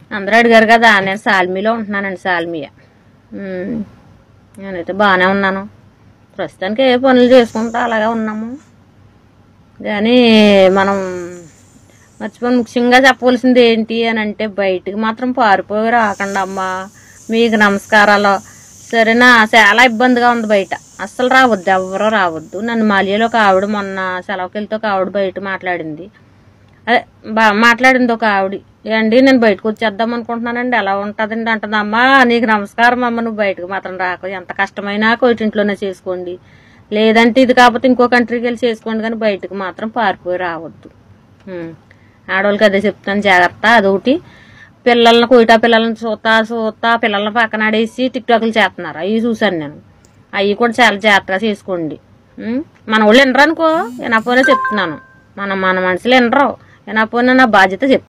అందరూ అడిగారు కదా నేను సాల్మీలో ఉంటున్నానండి సాల్మియా ఉమ్, నేనైతే బాగానే ఉన్నాను ప్రస్తుతానికి ఏ పనులు చేసుకుంటా అలాగే ఉన్నాము కానీ మనం మర్చిపోయి ముఖ్యంగా చెప్పవలసింది ఏంటి అని అంటే బయటికి మాత్రం పారిపోయి రాకండి అమ్మా మీకు నమస్కారాలు సరేనా చాలా ఇబ్బందిగా ఉంది బయట అస్సలు రావద్దు ఎవరో రావద్దు నన్ను మాలియాలో ఒక ఆవిడ మొన్న సెలవుకి వెళ్తే ఒక ఆవిడ బయట మాట్లాడింది అదే బా మాట్లాడింది ఒక ఆవిడ ఏండి నేను బయటకు వచ్చేద్దాం అనుకుంటున్నానండి ఎలా ఉంటుందండి అంటుంది అమ్మా నీకు నమస్కారం అమ్మ నువ్వు బయటకు మాత్రం రాకు ఎంత కష్టమైనా ఇంట్లోనే చేసుకోండి లేదంటే ఇది కాకపోతే ఇంకో కంట్రీకి వెళ్ళి చేసుకోండి కానీ బయటకు మాత్రం పారిపోయి రావద్దు ఉమ్. ఆడవాళ్ళకి అదే చెప్తాను జాగ్రత్త అదొకటి పిల్లల్ని కోయిటా పిల్లల్ని చూస్తా చూస్తా పిల్లల్ని పక్కన ఆడేసి టిక్ టాక్లు చేస్తున్నారు అవి చూశాను నేను అవి కూడా చాలా జాగ్రత్తగా చేసుకోండి ఉమ్. మన వాళ్ళు వినరు అనుకో వినకపోయినా చెప్తున్నాను మన మన మనుషులు వినరు వినకపోయినా నా బాధ్యత చెప్తాను